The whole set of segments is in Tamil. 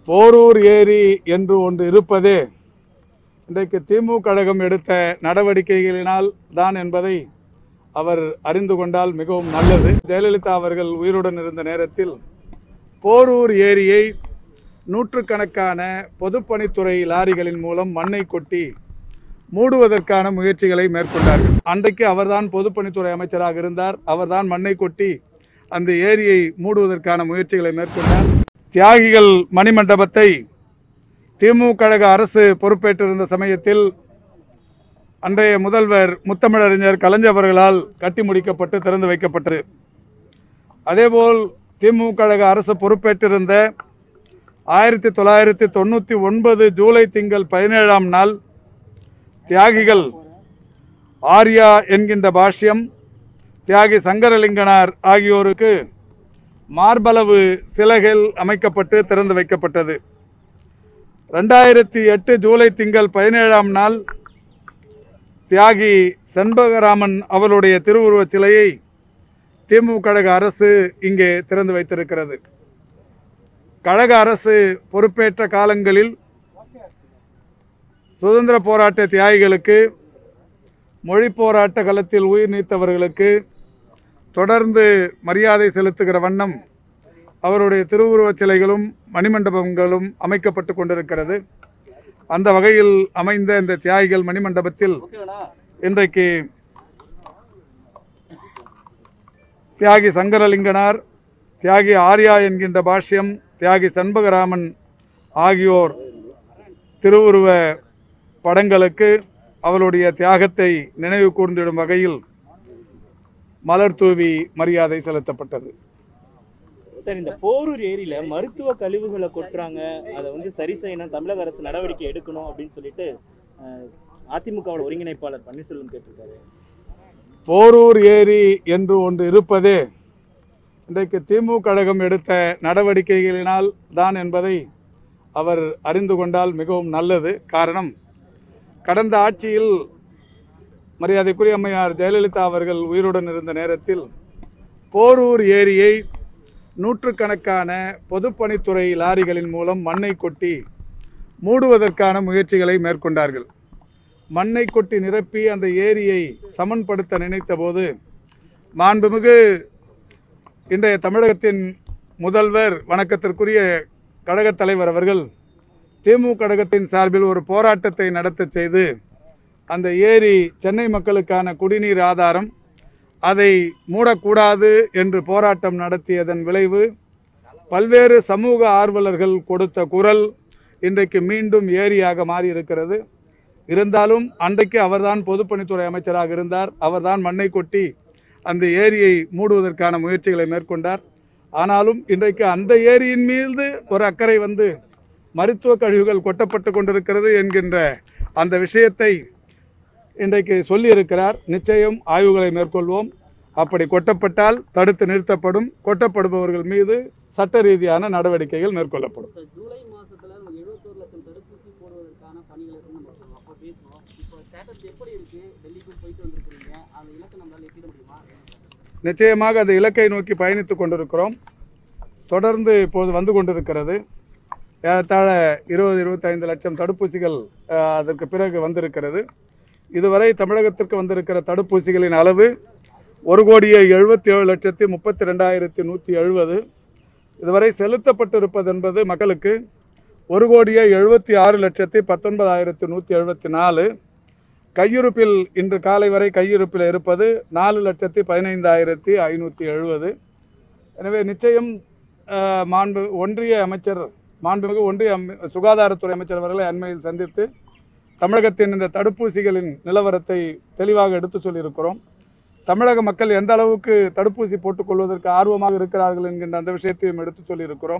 போரூர் ஏரி என்று ஒன்று இருப்பதே இன்றைக்கு திமுக கழகம் எடுத்த நடவடிக்கைகளினால் தான் என்பதை அவர் அறிந்து கொண்டால் மிகவும் நல்லது ஜெயலலிதா அவர்கள் உயிருடன் இருந்த நேரத்தில் போரூர் ஏரியை நூற்றுக்கணக்கான பொதுப்பணித்துறை லாரிகளின் மூலம் மண்ணை கொட்டி மூடுவதற்கான முயற்சிகளை மேற்கொண்டார்கள் அன்றைக்கு அவர்தான் பொதுப்பணித்துறை அமைச்சராக இருந்தார் அவர்தான் மண்ணை கொட்டி அந்த ஏரியை மூடுவதற்கான முயற்சிகளை மேற்கொண்டார் தியாகிகள் மணிமண்டபத்தை திமுக கழக அரசு பொறுப்பேற்றிருந்த சமயத்தில் அன்றைய முதல்வர் முத்தமிழறிஞர் கலைஞர் அவர்களால் கட்டி முடிக்கப்பட்டு திறந்து வைக்கப்பட்டது அதேபோல் திமுக கழக அரசு பொறுப்பேற்றிருந்த ஆயிரத்தி தொள்ளாயிரத்தி தொண்ணூற்றி ஒன்பது ஜூலை திங்கள் பதினேழாம் நாள் தியாகிகள் ஆர்யா என்கின்ற பாஷ்யம் தியாகி சங்கரலிங்கனார் ஆகியோருக்கு மார்பளவு சிலைகள் அமைக்கப்பட்டு திறந்து வைக்கப்பட்டது ரெண்டாயிரத்தி எட்டு ஜூலை திங்கள் பதினேழாம் நாள் தியாகி செண்பகராமன் அவருடைய திருவுருவச் சிலையை திமுக கழக அரசு இங்கே திறந்து வைத்திருக்கிறது கழக அரசு பொறுப்பேற்ற காலங்களில் சுதந்திர போராட்ட தியாகிகளுக்கு மொழி போராட்ட களத்தில் உயிர் நீத்தவர்களுக்கு தொடர்ந்து மரியாதை செலுத்துகிற வண்ணம் அவருடைய திருவுருவச் சிலைகளும் மணிமண்டபங்களும் அமைக்கப்பட்டு கொண்டிருக்கிறது அந்த வகையில் அமைந்த இந்த தியாகிகள் மணிமண்டபத்தில் இன்றைக்கு தியாகி சங்கரலிங்கனார் தியாகி ஆர்யா என்கின்ற பாஷ்யம் தியாகி சண்பகராமன் ஆகியோர் திருவுருவ படங்களுக்கு அவருடைய தியாகத்தை நினைவு கூர்ந்திடும் வகையில் மலர் தூவி மரியாதை செலுத்தப்பட்டது சார் இந்த போரூர் ஏரியில மருத்துவ கழிவுகளை கொட்டுறாங்க அதை வந்து சரி செய்யணும் தமிழக அரசு நடவடிக்கை எடுக்கணும் அப்படின்னு சொல்லிட்டு அஹ், அதிமுகவோட ஒருங்கிணைப்பாளர் பன்னீர்செல்வம் கேட்டிருக்காரு போரூர் ஏரி என்று ஒன்று இருப்பதே இன்றைக்கு திமுக கழகம் எடுத்த நடவடிக்கைகளினால் தான் என்பதை அவர் அறிந்து கொண்டால் மிகவும் நல்லது காரணம் கடந்த ஆட்சியில் மரியாதைக்குரிய அம்மையார் ஜெயலலிதா அவர்கள் உயிருடன் இருந்த நேரத்தில் போரூர் ஏரியை நூற்றுக்கணக்கான பொதுப்பணித்துறை லாரிகளின் மூலம் மண்ணை கொட்டி மூடுவதற்கான முயற்சிகளை மேற்கொண்டார்கள் மண்ணை கொட்டி நிரப்பி அந்த ஏரியை சமன்படுத்த நினைத்தபோது மாண்புமிகு இன்றைய தமிழகத்தின் முதல்வர் வணக்கத்திற்குரிய கழகத் தலைவர் அவர்கள் திமுக கழகத்தின் சார்பில் ஒரு போராட்டத்தை நடத்த செய்து அந்த ஏரி சென்னை மக்களுக்கான குடிநீர் ஆதாரம் அதை மூடக்கூடாது என்று போராட்டம் நடத்தியதன் விளைவு பல்வேறு சமூக ஆர்வலர்கள் கொடுத்த குரல் இன்றைக்கு மீண்டும் ஏரியாக மாறியிருக்கிறது இருந்தாலும் அன்றைக்கு அவர்தான் பொதுப்பணித்துறை அமைச்சராக இருந்தார் அவர்தான் மண்ணை கொட்டி அந்த ஏரியை மூடுவதற்கான முயற்சிகளை மேற்கொண்டார் ஆனாலும் இன்றைக்கு அந்த ஏரியின் மீது ஒரு அக்கறை வந்து மருத்துவ கழிவுகள் கொட்டப்பட்டு கொண்டிருக்கிறது என்கின்ற அந்த விஷயத்தை இன்றைக்கு சொல்லியிருக்கிறார் நிச்சயம் ஆய்வுகளை மேற்கொள்வோம் அப்படி கொட்டப்பட்டால் தடுத்து நிறுத்தப்படும் கொட்டப்படுபவர்கள் மீது சட்ட ரீதியான நடவடிக்கைகள் மேற்கொள்ளப்படும் இப்போ ஜூலை மாசத்துல நம்ம எழுபத்தோரு லட்சம் தடுப்பூசி போடுவதற்கான பணிகளை வந்து நம்ம அப்போ பேசுவோம் இப்போ ஸ்டேட்டஸ் எப்படி இருக்கு டெல்லிக்கும் போயிட்டு வந்திருக்கிறீங்க அந்த இலக்கை நம்மளால எட்டிட முடியுமா நிச்சயமாக அந்த இலக்கை நோக்கி பயணித்துக் கொண்டிருக்கிறோம் தொடர்ந்து இப்போது வந்து கொண்டிருக்கிறது ஏறத்தாழ இருபது இருபத்தைந்து லட்சம் தடுப்பூசிகள் அஹ், அதற்கு பிறகு வந்திருக்கிறது இதுவரை தமிழகத்திற்கு வந்திருக்கிற தடுப்பூசிகளின் அளவு ஒரு கோடியே எழுபத்தி ஏழு லட்சத்தி முப்பத்தி ரெண்டாயிரத்தி நூற்றி எழுபது இதுவரை செலுத்தப்பட்டிருப்பது என்பது மக்களுக்கு ஒரு கோடியே எழுபத்தி ஆறு லட்சத்தி பத்தொன்பதாயிரத்தி நூற்றி எழுபத்தி நாலு கையிருப்பில் இன்று காலை வரை கையிருப்பில் இருப்பது நாலு லட்சத்தி பதினைந்தாயிரத்தி ஐநூற்றி எழுபது எனவே நிச்சயம் அஹ், மாண்பு ஒன்றிய அமைச்சர் மாண்புமிகு ஒன்றிய அமை- சுகாதாரத்துறை அமைச்சர் அவர்களை அண்மையில் சந்தித்து தமிழகத்தின் இந்த தடுப்பூசிகளின் நிலவரத்தை தெளிவாக எடுத்து சொல்லியிருக்கிறோம் தமிழக மக்கள் எந்த அளவுக்கு தடுப்பூசி போட்டுக்கொள்வதற்கு ஆர்வமாக இருக்கிறார்கள் என்கின்ற அந்த விஷயத்தையும் எடுத்து சொல்லியிருக்கிறோம்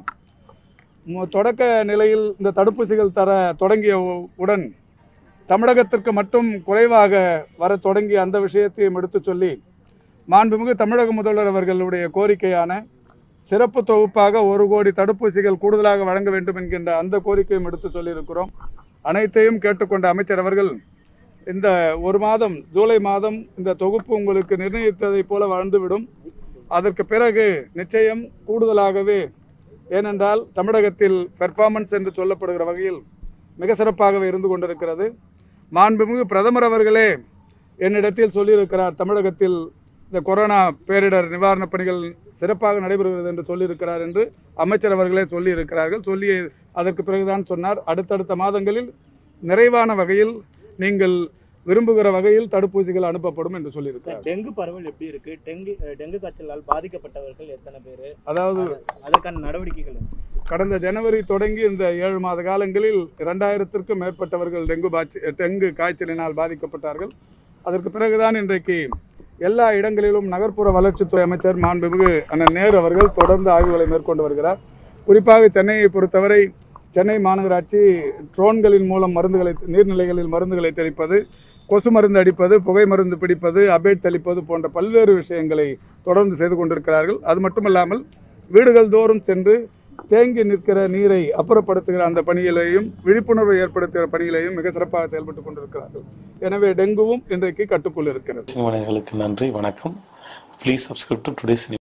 மு- தொடக்க நிலையில் இந்த தடுப்பூசிகள் தர தொடங்கிய உ- உடன் தமிழகத்திற்கு மட்டும் குறைவாக வர தொடங்கிய அந்த விஷயத்தையும் எடுத்து சொல்லி மாண்புமிகு தமிழக முதல்வர் அவர்களுடைய கோரிக்கையான சிறப்பு தொகுப்பாக ஒரு கோடி தடுப்பூசிகள் கூடுதலாக வழங்க வேண்டும் என்கின்ற அந்த கோரிக்கையும் எடுத்து சொல்லியிருக்கிறோம் அனைத்தையும் கேட்டுக்கொண்ட அமைச்சர் அவர்கள் இந்த ஒரு மாதம் ஜூலை மாதம் இந்த தொகுப்பு உங்களுக்கு நிர்ணயித்ததைப் போல வளர்ந்துவிடும் அதற்கு பிறகு நிச்சயம் கூடுதலாகவே ஏனென்றால் தமிழகத்தில் பெர்ஃபார்மன்ஸ் என்று சொல்லப்படுகிற வகையில் மிக சிறப்பாகவே இருந்து கொண்டிருக்கிறது மாண்புமிகு பிரதமர் அவர்களே என்னிடத்தில் சொல்லியிருக்கிறார் தமிழகத்தில் இந்த கொரோனா பேரிடர் நிவாரணப் பணிகள் சிறப்பாக நடைபெறுகிறது என்று சொல்லியிருக்கிறார் என்று அமைச்சர் அவர்களே சொல்லியிருக்கிறார்கள் சொல்லி அதற்கு பிறகுதான் சொன்னார் அடுத்தடுத்த மாதங்களில் நிறைவான வகையில் நீங்கள் விரும்புகிற வகையில் தடுப்பூசிகள் அனுப்பப்படும் என்று சொல்லியிருக்கிறார் டெங்கு பரவல் எப்படி இருக்கு டெங்கு அஹ், டெங்கு காய்ச்சலால் பாதிக்கப்பட்டவர்கள் எத்தனை பேர் அதாவது அதற்கான நடவடிக்கைகள் என்ன? கடந்த ஜனவரி தொடங்கி இந்த ஏழு மாத காலங்களில் இரண்டாயிரத்திற்கும் மேற்பட்டவர்கள் டெங்கு பாய்ச்சி டெங்கு காய்ச்சலினால் பாதிக்கப்பட்டார்கள் அதற்கு பிறகுதான் இன்றைக்கு எல்லா இடங்களிலும் நகர்ப்புற வளர்ச்சித்துறை அமைச்சர் மாண்புமிகு அண்ணன் நேரு அவர்கள் தொடர்ந்து ஆய்வுகளை மேற்கொண்டு வருகிறார் குறிப்பாக சென்னையை பொறுத்தவரை சென்னை மாநகராட்சி ட்ரோன்களின் மூலம் மருந்துகளை நீர்நிலைகளில் மருந்துகளை தெளிப்பது கொசு மருந்து அடிப்பது புகை மருந்து பிடிப்பது அபேட் தெளிப்பது போன்ற பல்வேறு விஷயங்களை தொடர்ந்து செய்து கொண்டிருக்கிறார்கள் அது மட்டுமல்லாமல் வீடுகள் தோறும் சென்று தேங்கி நிற்கிற நீரை அப்புறப்படுத்துகிற அந்த பணியிலையும் விழிப்புணர்வை ஏற்படுத்துகிற பணியிலையும் மிக சிறப்பாக செயல்பட்டு கொண்டிருக்கிறார்கள் எனவே டெங்குவும் இன்றைக்கு கட்டுக்குள் இருக்கிறது சினிமானியர்களுக்கு நன்றி வணக்கம் ப்ளீஸ் சப்ஸ்கிரைப் டு டுடேஸ்